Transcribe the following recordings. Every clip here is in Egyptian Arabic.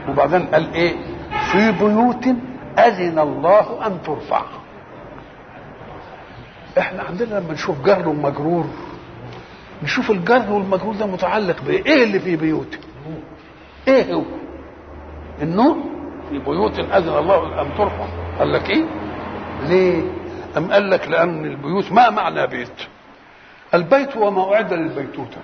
وبعدين قال ايه في بيوت اذن الله ان ترفع احنا عندنا لما نشوف جر ومجرور نشوف الجر والمجرور ده متعلق بايه ايه اللي في بيوت ايه هو النور في بيوت اذن الله ان ترفع قال لك ايه ليه ام قال لك لان البيوت ما معنى بيت البيت هو ما اعد للبيتوته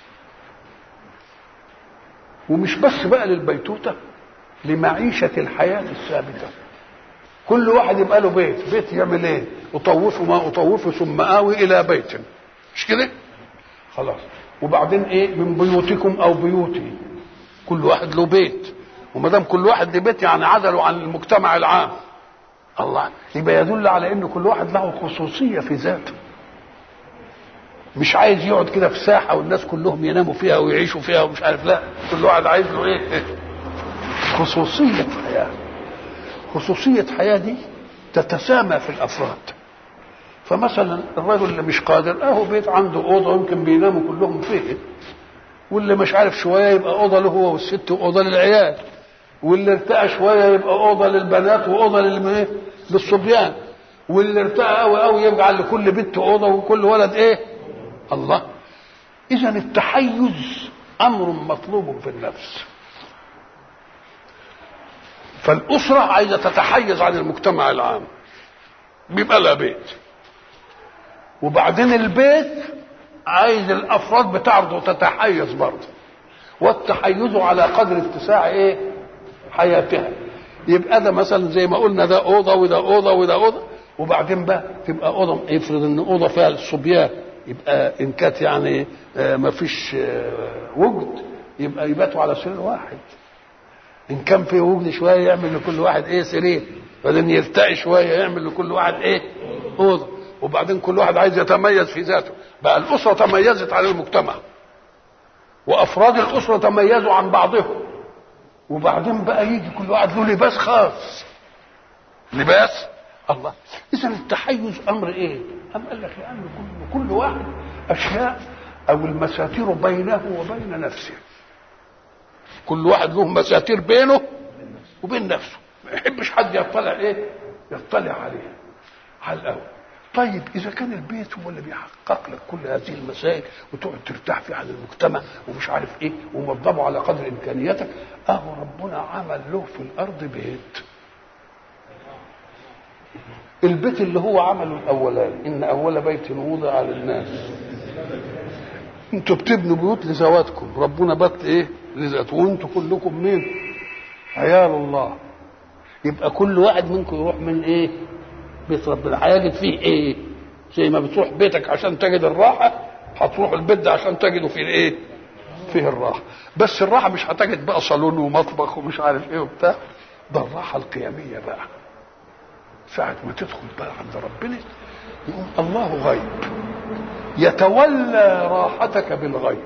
ومش بس بقى للبيتوته لمعيشه الحياه الثابته كل واحد يبقى له بيت بيت يعمل ايه اطوفه ما اطوفه ثم اوي الى بيت مش كده خلاص وبعدين ايه من بيوتكم او بيوتي كل واحد له بيت وما دام كل واحد له بيت يعني عزلوا عن المجتمع العام الله يبقى يدل على ان كل واحد له خصوصيه في ذاته مش عايز يقعد كده في ساحه والناس كلهم يناموا فيها ويعيشوا فيها ومش عارف لا كل واحد عايز له ايه خصوصيه حياه خصوصيه حياه دي تتسامى في الافراد فمثلا الرجل اللي مش قادر اهو بيت عنده اوضه يمكن بيناموا كلهم فيه واللي مش عارف شويه يبقى اوضه له هو والست واوضه للعيال واللي ارتقى شويه يبقى اوضه للبنات واوضه للم- للصبيان واللي ارتقى قوي قوي يجعل لكل بنت اوضه وكل ولد ايه الله اذا التحيز امر مطلوب في النفس فالاسره عايزه تتحيز عن المجتمع العام بيبقى لها بيت وبعدين البيت عايز الافراد بتاعته تتحيز برضه والتحيز على قدر اتساع ايه حياتها يبقى ده مثلا زي ما قلنا ده اوضه وده اوضه وده اوضه وبعدين بقى تبقى اوضه يفرض ان اوضه فيها الصبيان يبقى ان كانت يعني آه، ما فيش آه، وجد يبقى يباتوا على سرير واحد ان كان في وجد شويه يعمل لكل واحد ايه سرير بعدين يرتقي شويه يعمل لكل واحد ايه اوضه وبعدين كل واحد عايز يتميز في ذاته بقى الاسره تميزت عن المجتمع وافراد الاسره تميزوا عن بعضهم وبعدين بقى يجي كل واحد له لباس خاص لباس الله اذا التحيز امر ايه ام قال لك لان كل, كل واحد اشياء او المساتير بينه وبين نفسه كل واحد له مساتير بينه وبين نفسه ما يحبش حد يطلع ايه يطلع عليه على الاول طيب اذا كان البيت هو اللي بيحقق لك كل هذه المسائل وتقعد ترتاح في عن المجتمع ومش عارف ايه وموضبه على قدر امكانياتك اهو ربنا عمل له في الارض بيت البيت اللي هو عمله الاولاني ان اول بيت وضع للناس انتوا بتبنوا بيوت لذواتكم ربنا بات ايه لذاته وانتوا كلكم مين عيال الله يبقى كل واحد منكم يروح من ايه بيت ربنا هيجد فيه ايه زي ما بتروح بيتك عشان تجد الراحه هتروح البيت ده عشان تجده فيه الايه فيه الراحه بس الراحه مش هتجد بقى صالون ومطبخ ومش عارف ايه وبتاع ده الراحه القياميه بقى ساعة ما تدخل بقى عند ربنا يقول الله غيب يتولى راحتك بالغيب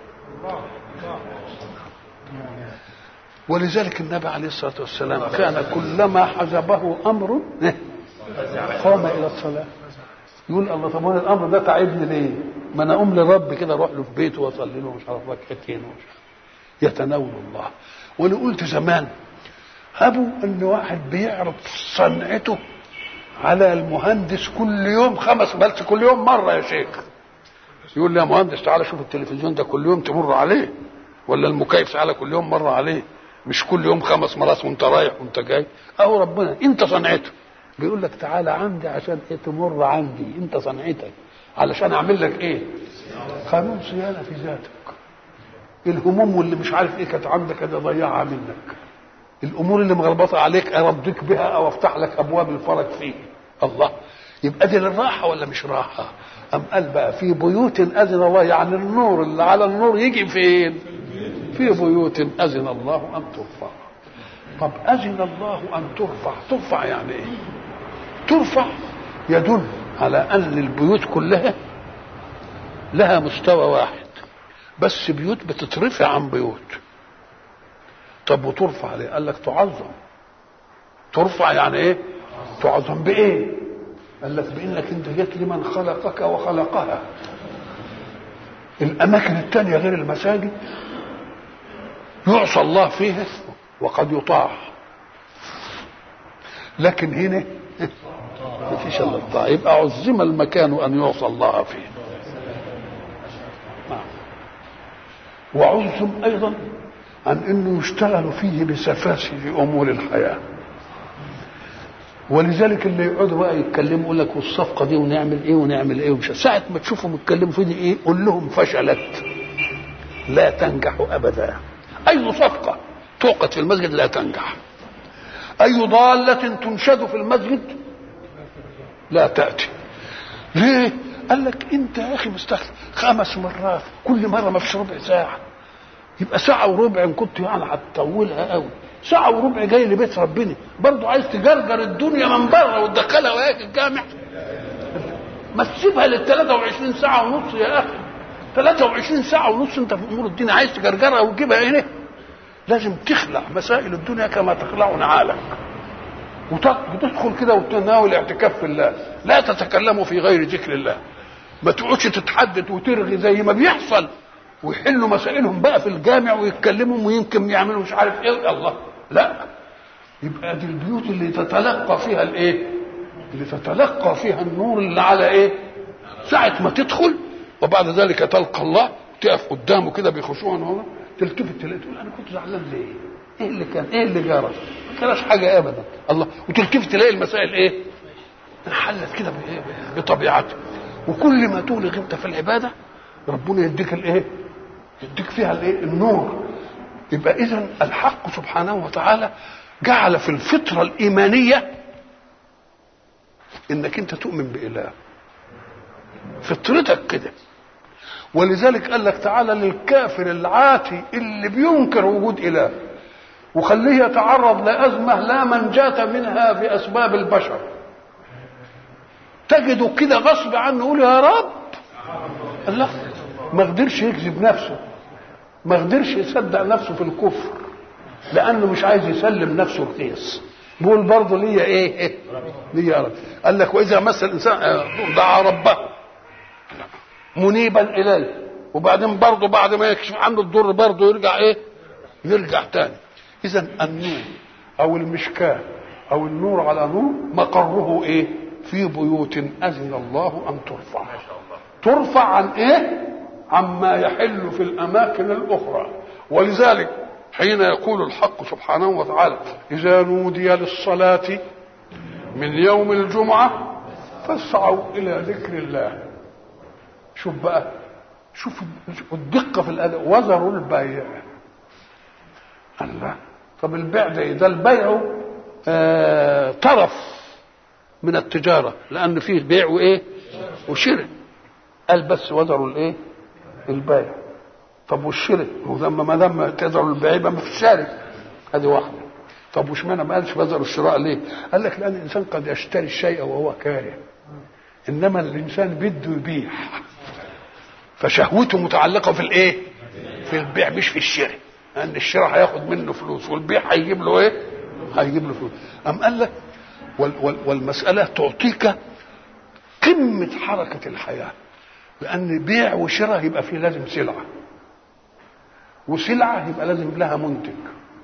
ولذلك النبي عليه الصلاة والسلام كان كلما حزبه أمر قام إلى الصلاة يقول الله طب وانا الامر ده تعبني ليه؟ ما انا اقوم لرب كده اروح له في بيته واصلي له مش عارف ركعتين ومش عارف يتناول الله وانا قلت زمان هبوا ان واحد بيعرض صنعته على المهندس كل يوم خمس بس كل يوم مره يا شيخ يقول لي يا مهندس تعالى شوف التلفزيون ده كل يوم تمر عليه ولا المكيف تعالى كل يوم مره عليه مش كل يوم خمس مرات وانت رايح وانت جاي اهو ربنا انت صنعته بيقول لك تعالى عندي عشان ايه تمر عندي انت صنعتك علشان اعمل لك ايه قانون صيانه في ذاتك الهموم واللي مش عارف ايه كانت عندك انا ضيعها منك الامور اللي مغلبطه عليك ارضيك بها او افتح لك ابواب الفرج فيه الله يبقى دي للراحه ولا مش راحه ام قال بقى في بيوت اذن الله يعني النور اللي على النور يجي فين في بيوت اذن الله ان ترفع طب اذن الله ان ترفع ترفع يعني ايه ترفع يدل على ان البيوت كلها لها مستوى واحد بس بيوت بتترفع عن بيوت طب وترفع ليه قال لك تعظم ترفع يعني ايه تعظم بايه قال لك بانك انت جيت لمن خلقك وخلقها الاماكن التانية غير المساجد يعصى الله فيها وقد يطاع لكن هنا ما فيش الا الطاعه يبقى عزم المكان ان يعصى الله فيه نعم. وعزم ايضا عن انه يشتغل فيه بسفاسف امور الحياه ولذلك اللي يقعدوا بقى يتكلموا يقول لك والصفقه دي ونعمل ايه ونعمل ايه ومش ساعه ما تشوفهم يتكلموا في دي ايه قول لهم فشلت لا تنجح ابدا اي صفقه توقد في المسجد لا تنجح اي ضاله تنشد في المسجد لا تاتي ليه قال لك انت يا اخي مستخدم خمس مرات كل مره ما فيش ربع ساعه يبقى ساعه وربع ان كنت يعني هتطولها قوي ساعه وربع جاي لبيت ربنا برضه عايز تجرجر الدنيا من بره وتدخلها وهيك الجامع ما تسيبها لل 23 ساعه ونص يا اخي 23 ساعه ونص انت في امور الدنيا عايز تجرجرها وتجيبها هنا لازم تخلع مسائل الدنيا كما تخلع نعالك وتدخل كده وتناول اعتكاف في الله لا تتكلموا في غير ذكر الله ما تقعدش تتحدث وترغي زي ما بيحصل ويحلوا مسائلهم بقى في الجامع ويتكلموا ويمكن يعملوا مش عارف ايه الله لا يبقى دي البيوت اللي تتلقى فيها الايه اللي تتلقى فيها النور اللي على ايه ساعة ما تدخل وبعد ذلك تلقى الله تقف قدامه كده بخشوع هنا تلتفت تلاقي تقول انا كنت زعلان ليه؟ ايه اللي كان؟ ايه اللي جرى؟ ما كانش حاجه ابدا الله وتلتفت تلاقي المسائل ايه؟ انحلت كده بطبيعته وكل ما تولغ انت في العباده ربنا يديك الايه؟ يديك فيها الايه؟ النور يبقى اذا الحق سبحانه وتعالى جعل في الفطره الايمانيه انك انت تؤمن باله فطرتك كده ولذلك قال لك تعالى للكافر العاتي اللي بينكر وجود اله وخليه يتعرض لازمه لا منجاة منها باسباب البشر تجده كده غصب عنه يقول يا رب الله ما قدرش يكذب نفسه ما قدرش يصدق نفسه في الكفر لانه مش عايز يسلم نفسه رخيص بيقول برضه ليا ايه ليا رب قال لك واذا مس الانسان دعا ربه منيبا اليه وبعدين برضه بعد ما يكشف عنه الضر برضه يرجع ايه يرجع تاني اذا النور او المشكاه او النور على نور مقره ايه في بيوت اذن الله ان ترفع ترفع عن ايه عما يحل في الاماكن الاخرى ولذلك حين يقول الحق سبحانه وتعالى اذا نودي للصلاه من يوم الجمعه فاسعوا الى ذكر الله شوف بقى شوف الدقه في الاداء وذروا البيع الله طب البيع ده إيه؟ ده البيع آه طرف من التجاره لان فيه بيع وايه وشراء قال بس وذروا الايه البيع طب والشراء ولما ما دام تذروا البيع يبقى ما فيش شارك هذه واحده طب وش معنى ما قالش وذروا الشراء ليه؟ قال لك لان الانسان قد يشتري الشيء وهو كاره انما الانسان بده يبيع فشهوته متعلقه في الايه؟ في البيع مش في الشراء لان الشراء هياخد منه فلوس والبيع هيجيب له ايه؟ هيجيب له فلوس أم قال لك وال وال والمسألة تعطيك قمة حركة الحياة لأن بيع وشراء يبقى فيه لازم سلعة وسلعة يبقى لازم لها منتج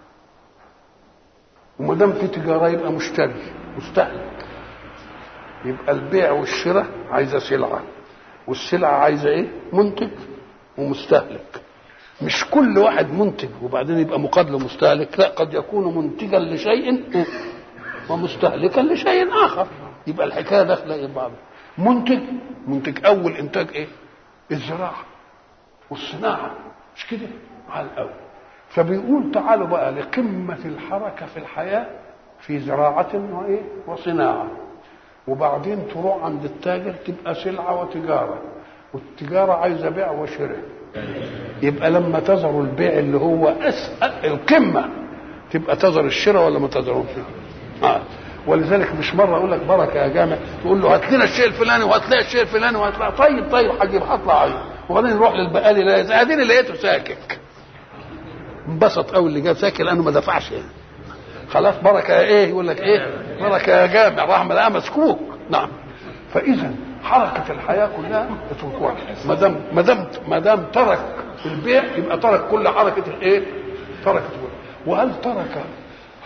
وما دام في تجارة يبقى مشتري مستهلك يبقى البيع والشراء عايزة سلعة والسلعة عايزة ايه؟ منتج ومستهلك مش كل واحد منتج وبعدين يبقى مقابله مستهلك لا قد يكون منتجا لشيء ومستهلكا لشيء اخر يبقى الحكايه داخله ايه بعض منتج منتج اول انتاج ايه الزراعه والصناعه مش كده على الاول فبيقول تعالوا بقى لقمه الحركه في الحياه في زراعه وايه وصناعه وبعدين تروح عند التاجر تبقى سلعه وتجاره والتجاره عايزه بيع وشراء يبقى لما تظهر البيع اللي هو اسهل القمه تبقى تظهر الشراء ولا ما تظهرش؟ آه. ولذلك مش مره اقول لك بركه يا جامع تقول له هات لنا الشيء الفلاني وهات لنا الشيء الفلاني وهات لنا طيب طيب هجيب هطلع عليه وبعدين نروح للبقالي لا اديني لقيته ساكك انبسط قوي اللي جاب ساكت لانه ما دفعش يعني. خلاص بركه يا ايه يقول لك ايه بركه يا جامع رحمه الله مسكوك نعم فاذا حركه الحياه كلها اتركوها ما دام ما دام ما دام ترك البيع يبقى ترك كل حركه الايه؟ ترك وهل ترك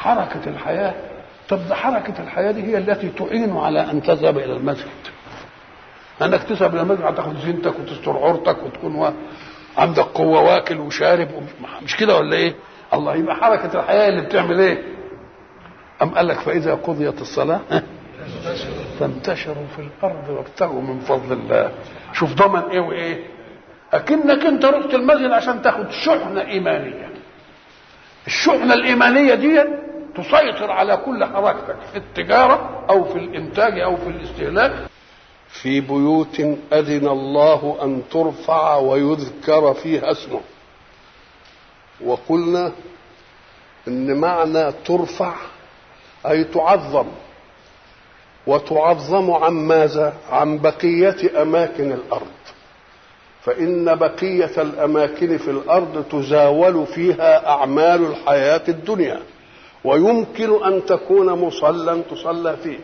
حركة الحياة طب ده حركة الحياة دي هي التي تعين على أن تذهب إلى المسجد أنك تذهب إلى المسجد هتاخد زينتك وتستر عورتك وتكون و... عندك قوة واكل وشارب مش كده ولا إيه؟ الله يبقى حركة الحياة اللي بتعمل إيه؟ أم قال لك فإذا قضيت الصلاة فانتشروا في الأرض وابتغوا من فضل الله شوف ضمن إيه وإيه؟ أكنك أنت رحت المسجد عشان تاخد شحنة إيمانية الشحنة الإيمانية دي تسيطر على كل حركتك في التجارة أو في الإنتاج أو في الاستهلاك في بيوت أذن الله أن ترفع ويذكر فيها اسمه وقلنا إن معنى ترفع أي تعظم وتعظم عن ماذا؟ عن بقية أماكن الأرض فإن بقية الأماكن في الأرض تزاول فيها أعمال الحياة الدنيا ويمكن أن تكون مصلى تصلى فيه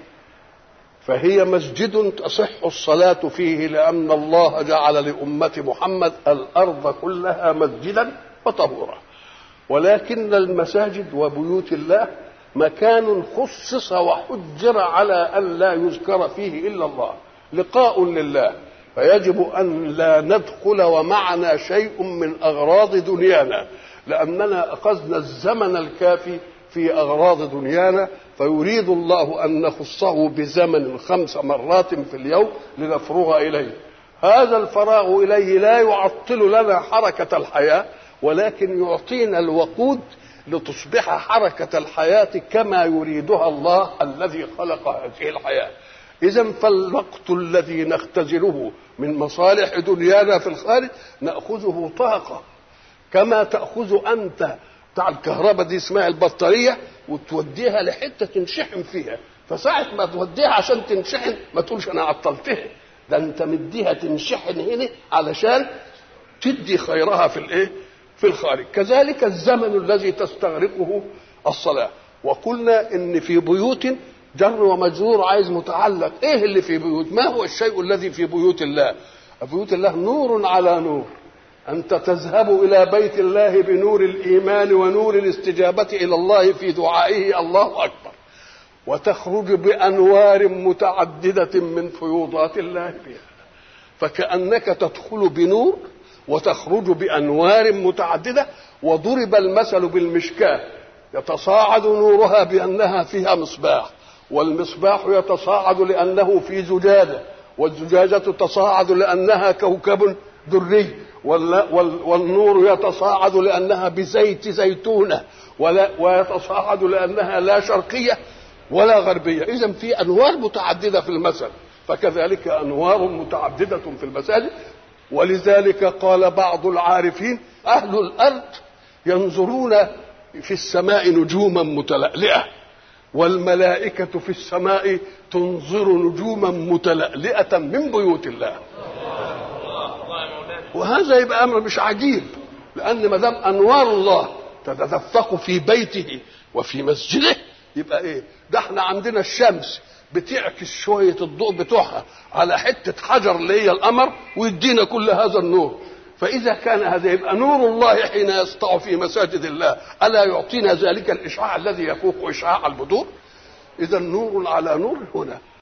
فهي مسجد تصح الصلاة فيه لأن الله جعل لأمة محمد الأرض كلها مسجدا وطهورا ولكن المساجد وبيوت الله مكان خصص وحجر على أن لا يذكر فيه إلا الله لقاء لله فيجب أن لا ندخل ومعنا شيء من أغراض دنيانا لأننا أخذنا الزمن الكافي في أغراض دنيانا فيريد الله أن نخصه بزمن خمس مرات في اليوم لنفرغ إليه هذا الفراغ إليه لا يعطل لنا حركة الحياة ولكن يعطينا الوقود لتصبح حركة الحياة كما يريدها الله الذي خلق هذه الحياة إذا فالوقت الذي نختزله من مصالح دنيانا في الخارج نأخذه طاقة كما تأخذ أنت بتاع الكهرباء دي اسمها البطارية وتوديها لحتة تنشحن فيها فساعة ما توديها عشان تنشحن ما تقولش أنا عطلتها ده أنت مديها تنشحن هنا علشان تدي خيرها في الإيه؟ في الخارج كذلك الزمن الذي تستغرقه الصلاة وقلنا إن في بيوت جر ومجرور عايز متعلق ايه اللي في بيوت ما هو الشيء الذي في بيوت الله بيوت الله نور على نور انت تذهب الى بيت الله بنور الايمان ونور الاستجابه الى الله في دعائه الله اكبر وتخرج بانوار متعدده من فيوضات الله فيها فكانك تدخل بنور وتخرج بانوار متعدده وضرب المثل بالمشكاه يتصاعد نورها بانها فيها مصباح والمصباح يتصاعد لأنه في زجاجة والزجاجة تصاعد لأنها كوكب دري والنور يتصاعد لأنها بزيت زيتونة ولا ويتصاعد لأنها لا شرقية ولا غربية إذا في أنوار متعددة في المثل فكذلك أنوار متعددة في المساجد ولذلك قال بعض العارفين أهل الأرض ينظرون في السماء نجوما متلألئة والملائكة في السماء تنظر نجوما متلألئة من بيوت الله وهذا يبقى أمر مش عجيب لأن ما دام أنوار الله تتدفق في بيته وفي مسجده يبقى إيه؟ ده احنا عندنا الشمس بتعكس شوية الضوء بتوعها على حتة حجر اللي هي القمر ويدينا كل هذا النور فإذا كان هذا يبقى نور الله حين يسطع في مساجد الله ألا يعطينا ذلك الإشعاع الذي يفوق إشعاع البدور إذا نور على نور هنا